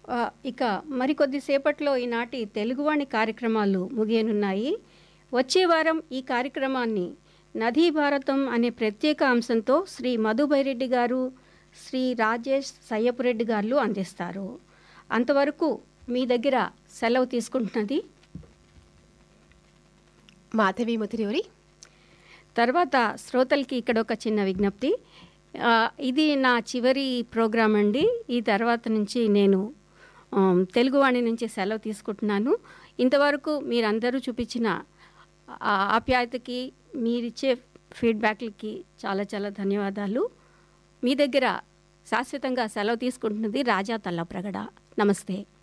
ఆ, ఇక మరికొద్ది సేపట్లో ఈనాటి తెలుగువాణి కార్యక్రమాలు ముగియనున్నాయి వచ్చే వారం ఈ కార్యక్రమాన్ని నదీ భారతం అనే ప్రత్యేక అంశంతో శ్రీ మధుబైరెడ్డి గారు శ్రీ రాజేష్ సయ్యపురెడ్డి గారు అందిస్తారు అంతవరకు మీ దగ్గర సెలవు తీసుకుంటున్నది మాధవి ముతిరియూరి తర్వాత శ్రోతలకి ఇక్కడ ఒక చిన్న విజ్ఞప్తి ఆ, ఇది నా చివరి ప్రోగ్రాం అండి ఈ తర్వాత నుంచి నేను ఆమ్, తెలుగువాణి నుంచి సెలవు తీసుకుంటున్నాను ఇంతవరకు మీరందరూ చూపించిన ఆ ఆప్యాయతకి మీరిచ్చే ఫీడ్బ్యాక్లకి చాలా చాలా ధన్యవాదాలు మీ దగ్గర శాశ్వతంగా సెలవు తీసుకుంటున్నది రాజా తల్లప్రగడ నమస్తే